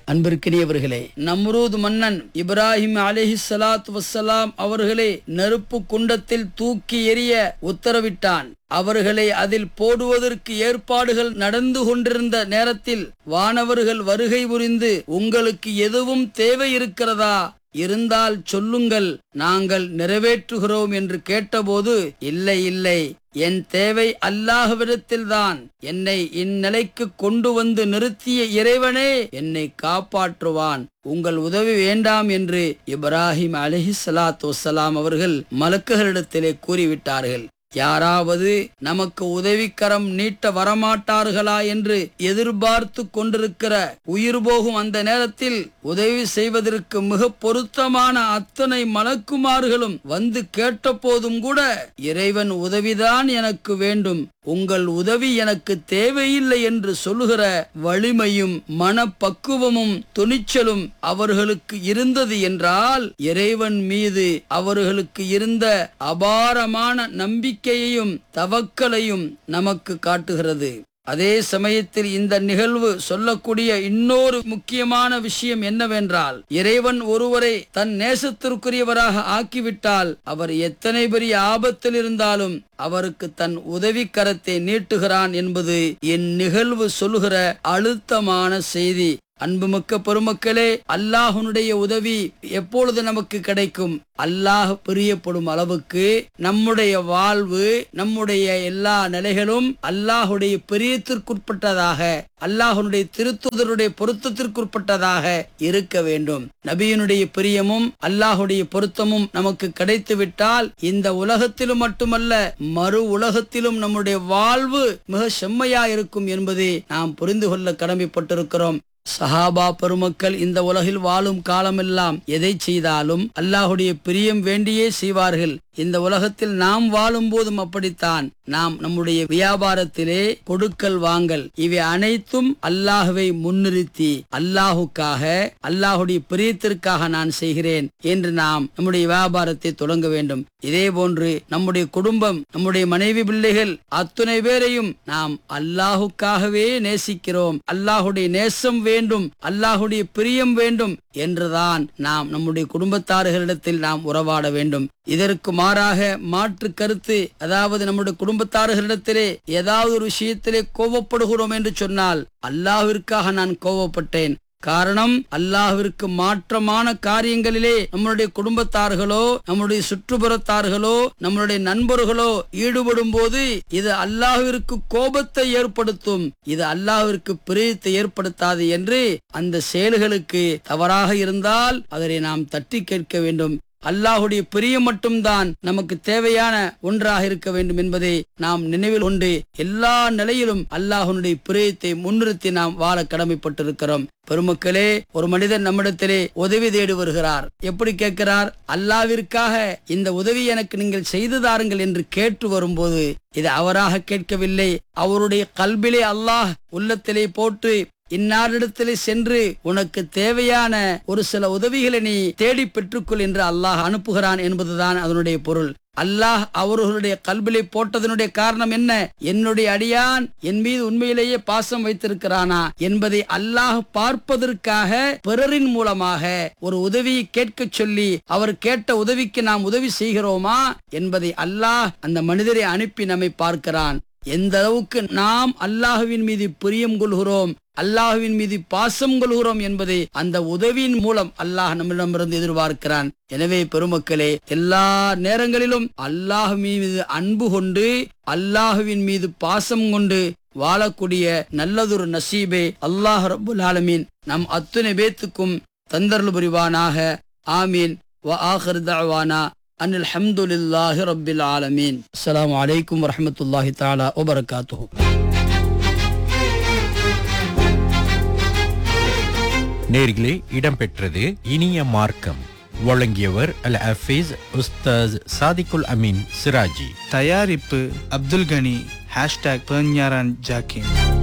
அன்பிற்கினியவர்களே நம்ரூத் மன்னன் இப்ராஹிம் அலிஹி சலாத் வசலாம் அவர்களை நெருப்பு குண்டத்தில் தூக்கி எறிய உத்தரவிட்டான் அவர்களை அதில் போடுவதற்கு ஏற்பாடுகள் நடந்து கொண்டிருந்த நேரத்தில் வானவர்கள் வருகை புரிந்து உங்களுக்கு எதுவும் தேவை இருக்கிறதா இருந்தால் சொல்லுங்கள் நாங்கள் நிறைவேற்றுகிறோம் என்று கேட்டபோது இல்லை இல்லை என் தேவை அல்லாஹ்விடத்தில்தான் என்னை இந்நிலைக்கு கொண்டு வந்து நிறுத்திய இறைவனே என்னை காப்பாற்றுவான் உங்கள் உதவி வேண்டாம் என்று இப்ராஹிம் அலஹி சலாத்து வசலாம் அவர்கள் மலக்குகளிடத்திலே கூறிவிட்டார்கள் யாராவது நமக்கு உதவிக்கரம் நீட்ட வரமாட்டார்களா என்று எதிர்பார்த்து கொண்டிருக்கிற உயிர் போகும் அந்த நேரத்தில் உதவி செய்வதற்கு மிக பொருத்தமான அத்தனை மலக்குமார்களும் வந்து கேட்டபோதும் கூட இறைவன் உதவிதான் எனக்கு வேண்டும் உங்கள் உதவி எனக்கு தேவையில்லை என்று சொல்லுகிற வலிமையும் மனப்பக்குவமும் துணிச்சலும் அவர்களுக்கு இருந்தது என்றால் இறைவன் மீது அவர்களுக்கு இருந்த அபாரமான நம்பிக்கையையும் தவக்கலையும் நமக்கு காட்டுகிறது அதே சமயத்தில் இந்த நிகழ்வு சொல்லக்கூடிய இன்னொரு முக்கியமான விஷயம் என்னவென்றால் இறைவன் ஒருவரை தன் நேசத்திற்குரியவராக ஆக்கிவிட்டால் அவர் எத்தனை பெரிய ஆபத்தில் இருந்தாலும் அவருக்கு தன் உதவி கரத்தை நீட்டுகிறான் என்பது இந்நிகழ்வு சொல்லுகிற அழுத்தமான செய்தி அன்புமிக்க பெருமக்களே அல்லாஹனுடைய உதவி எப்பொழுது நமக்கு கிடைக்கும் அல்லாஹ் பிரியப்படும் அளவுக்கு நம்முடைய வாழ்வு நம்முடைய எல்லா நிலைகளும் அல்லாஹுடைய பிரியத்திற்குட்பட்டதாக அல்லாஹனுடைய திருத்துதருடைய பொருத்தத்திற்குட்பட்டதாக இருக்க வேண்டும் நபியினுடைய பிரியமும் அல்லாஹுடைய பொருத்தமும் நமக்கு கிடைத்துவிட்டால் இந்த உலகத்திலும் மட்டுமல்ல மறு உலகத்திலும் நம்முடைய வாழ்வு மிக செம்மையா இருக்கும் என்பதை நாம் புரிந்து கொள்ள கடமைப்பட்டிருக்கிறோம் சஹாபா பெருமக்கள் இந்த உலகில் வாழும் காலமெல்லாம் எதை செய்தாலும் அல்லாஹுடைய பிரியம் வேண்டியே செய்வார்கள் இந்த உலகத்தில் நாம் வாழும் போதும் அப்படித்தான் நாம் நம்முடைய வியாபாரத்திலே கொடுக்கல் வாங்கல் இவை அனைத்தும் அல்லாஹுவை முன்னிறுத்தி அல்லாஹுக்காக அல்லாஹுடைய பிரியத்திற்காக நான் செய்கிறேன் என்று நாம் நம்முடைய வியாபாரத்தை தொடங்க வேண்டும் இதே போன்று நம்முடைய குடும்பம் நம்முடைய மனைவி பிள்ளைகள் அத்துணை பேரையும் நாம் அல்லாஹுக்காகவே நேசிக்கிறோம் அல்லாஹுடைய நேசம் வேண்டும் அல்லாஹுடைய பிரியம் வேண்டும் என்றுதான் நாம் நம்முடைய குடும்பத்தார்களிடத்தில் நாம் உறவாட வேண்டும் இதற்கு மாறாக மாற்று கருத்து அதாவது நம்முடைய குடும்பத்தார்களிடத்திலே ஏதாவது ஒரு விஷயத்திலே கோபப்படுகிறோம் என்று சொன்னால் அல்லாஹ்விற்காக நான் கோபப்பட்டேன் காரணம் அல்லாஹ்விற்கு மாற்றமான காரியங்களிலே நம்மளுடைய குடும்பத்தார்களோ நம்முடைய சுற்றுப்புறத்தார்களோ நம்மளுடைய நண்பர்களோ ஈடுபடும் போது இது அல்லாஹ்விற்கு கோபத்தை ஏற்படுத்தும் இது அல்லாஹ்விற்கு பிரியத்தை ஏற்படுத்தாது என்று அந்த செயல்களுக்கு தவறாக இருந்தால் அதனை நாம் தட்டி கேட்க வேண்டும் அல்லாஹுடைய பிரியம் மட்டும்தான் நமக்கு தேவையான ஒன்றாக இருக்க வேண்டும் என்பதை நாம் நினைவில் கொண்டு எல்லா நிலையிலும் அல்லாஹனுடைய பிரியத்தை முன்னிறுத்தி நாம் வாழ கடமைப்பட்டிருக்கிறோம் பெருமக்களே ஒரு மனிதன் நம்மிடத்திலே உதவி தேடி வருகிறார் எப்படி கேட்கிறார் அல்லாவிற்காக இந்த உதவி எனக்கு நீங்கள் செய்து தாருங்கள் என்று கேட்டு வரும்போது இது அவராக கேட்கவில்லை அவருடைய கல்விலே அல்லாஹ் உள்ளத்திலே போட்டு இன்னாரிடத்திலே சென்று உனக்கு தேவையான ஒரு சில உதவிகளை நீ தேடி பெற்றுக்கொள் என்று அல்லாஹ் அனுப்புகிறான் என்பதுதான் அதனுடைய பொருள் அல்லாஹ் அவர்களுடைய கல்விலை போட்டதனுடைய காரணம் என்ன என்னுடைய அடியான் என் மீது உண்மையிலேயே பாசம் வைத்திருக்கிறானா என்பதை அல்லாஹ் பார்ப்பதற்காக பிறரின் மூலமாக ஒரு உதவியை கேட்க சொல்லி அவர் கேட்ட உதவிக்கு நாம் உதவி செய்கிறோமா என்பதை அல்லாஹ் அந்த மனிதரை அனுப்பி நம்மை பார்க்கிறான் எந்த அளவுக்கு நாம் அல்லாஹுவின் மீது பிரியம் கொள்கிறோம் அல்லாஹுவின் மீது பாசம் கொள்கிறோம் என்பதை அந்த உதவியின் மூலம் அல்லாஹ் நம்மிடமிருந்து எதிர்பார்க்கிறான் எனவே பெருமக்களே எல்லா நேரங்களிலும் அல்லாஹ் மீது அன்பு கொண்டு அல்லாஹுவின் மீது பாசம் கொண்டு வாழக்கூடிய நல்லதொரு நசீபே அல்லாஹ் ரபுல் ஆலமீன் நம் அத்துணை பேத்துக்கும் தந்தர்லு புரிவானாக ஆமீன் வ ஆஹிர் தஅவானா அன் அல்ஹம்துலில்லாஹி ரப்பில் ஆலமீன் அஸ்ஸலாமு அலைக்கும் வரஹ்மத்துல்லாஹி தஆலா வபரகாத்துஹு நேர்களே இடம்பெற்றது இனிய மார்க்கம் வழங்கியவர் அல் ஹஃபீஸ் உஸ்தாஸ் சாதிகுல் அமீன் சிராஜி தயாரிப்பு அப்துல் கனி ஹேஷ்டாக் பெர்ஞாரான் ஜாக்கின்